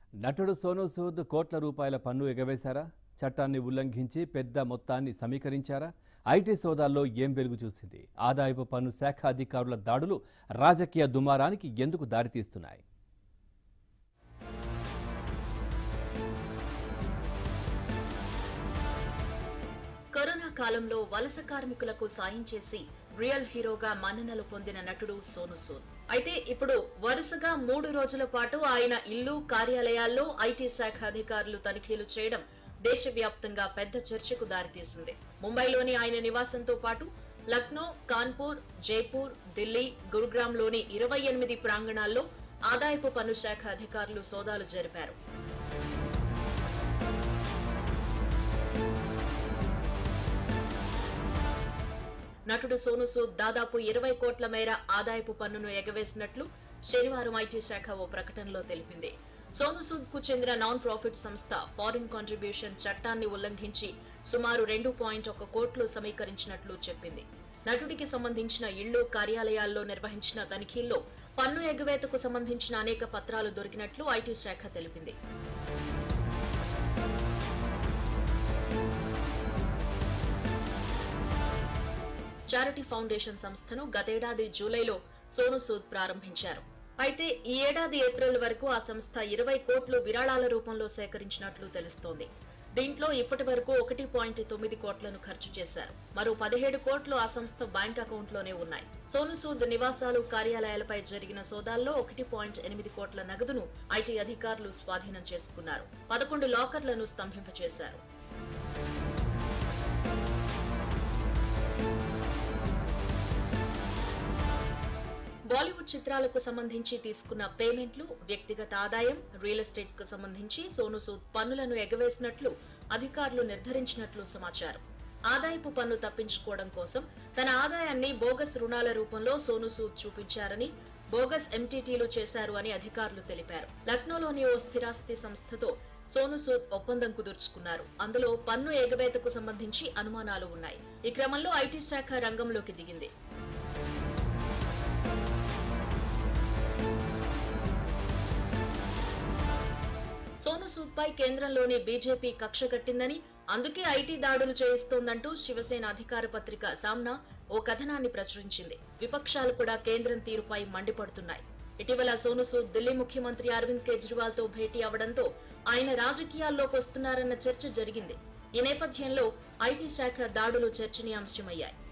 నటుడు సోనూ సూద్ కోట్ల రూపాయల పన్ను ఎగవేశారా చట్టాన్ని ఉల్లంఘించి పెద్ద మొత్తాన్ని సమీకరించారా ఐటీ సోదాల్లో ఏం వెలుగు చూసింది ఆదాయపు పన్ను శాఖ అధికారుల దాడులు రాజకీయ దుమారానికి ఎందుకు దారితీస్తున్నాయి కరోనా కాలంలో వలస కార్మికులకు సాయం చేసి రియల్ హీరోగా మన్ననలు పొందిన నటుడు సోను సూద్ అయితే ఇప్పుడు వరుసగా మూడు రోజుల పాటు ఆయన ఇల్లు కార్యాలయాల్లో ఐటీ శాఖ అధికారులు తనిఖీలు చేయడం దేశవ్యాప్తంగా పెద్ద చర్చకు దారితీసింది ముంబైలోని ఆయన నివాసంతో పాటు లక్నో కాన్పూర్ జైపూర్ ఢిల్లీ గురుగ్రామ్లోని ఇరవై ఎనిమిది ప్రాంగణాల్లో ఆదాయపు పన్ను శాఖ అధికారులు సోదాలు జరిపారు నటుడు సోను సూద్ దాదాపు ఇరవై కోట్ల మేర ఆదాయపు పన్నును ఎగవేసినట్లు శనివారం ఐటీ శాఖ ఓ ప్రకటనలో తెలిపింది సోను సూద్ కు చెందిన నాన్ ప్రాఫిట్ సంస్థ ఫారిన్ కాంట్రిబ్యూషన్ చట్టాన్ని ఉల్లంఘించి సుమారు రెండు పాయింట్ ఒక కోట్లు సమీకరించినట్లు చెప్పింది నటుడికి సంబంధించిన ఇళ్లు కార్యాలయాల్లో నిర్వహించిన తనిఖీల్లో పన్ను ఎగవేతకు సంబంధించిన అనేక పత్రాలు దొరికినట్లు ఐటీ శాఖ తెలిపింది చారిటీ ఫౌండేషన్ సంస్థను గతేడాది జూలైలో సోను సూద్ ప్రారంభించారు అయితే ఈ ఏడాది ఏప్రిల్ వరకు ఆ సంస్థ ఇరవై కోట్లు విరాళాల రూపంలో సేకరించినట్లు తెలుస్తోంది దీంట్లో ఇప్పటి వరకు ఒకటి పాయింట్ తొమ్మిది కోట్లను ఖర్చు చేశారు మరో పదిహేడు కోట్లు ఆ సంస్థ బ్యాంక్ అకౌంట్లోనే ఉన్నాయి సోను సూద్ నివాసాలు కార్యాలయాలపై జరిగిన సోదాల్లో ఒకటి పాయింట్ ఎనిమిది కోట్ల నగదును ఐటీ అధికారులు స్వాధీనం చేసుకున్నారు పదకొండు లాకర్లను స్తంభింపచేశారు బాలీవుడ్ చిత్రాలకు సంబంధించి తీసుకున్న పేమెంట్లు వ్యక్తిగత ఆదాయం రియల్ ఎస్టేట్ కు సంబంధించి సోను సూద్ పన్నులను ఎగవేసినట్లు అధికారులు నిర్ధారించినట్లు సమాచారం ఆదాయపు పన్ను తప్పించుకోవడం కోసం తన ఆదాయాన్ని బోగస్ రుణాల రూపంలో సోను సూద్ చూపించారని బోగస్ ఎంటీటీలు చేశారు అని అధికారులు తెలిపారు లక్నోలోని ఓ స్థిరాస్తి సంస్థతో సోను సూద్ ఒప్పందం కుదుర్చుకున్నారు అందులో పన్ను ఎగవేతకు సంబంధించి అనుమానాలు ఉన్నాయి ఈ క్రమంలో ఐటీ శాఖ రంగంలోకి దిగింది సోను సూద్ పై కేంద్రంలోని బీజేపీ కక్ష కట్టిందని అందుకే ఐటీ దాడులు చేయిస్తోందంటూ శివసేన అధికార పత్రిక సామ్నా ఓ కథనాన్ని ప్రచురించింది విపక్షాలు కూడా కేంద్రం తీరుపై మండిపడుతున్నాయి ఇటీవల సోను సూద్ ఢిల్లీ ముఖ్యమంత్రి అరవింద్ కేజ్రీవాల్ తో భేటీ అవడంతో ఆయన రాజకీయాల్లోకి వస్తున్నారన్న చర్చ జరిగింది ఈ నేపథ్యంలో ఐటీ శాఖ దాడులు చర్చనీయాంశమయ్యాయి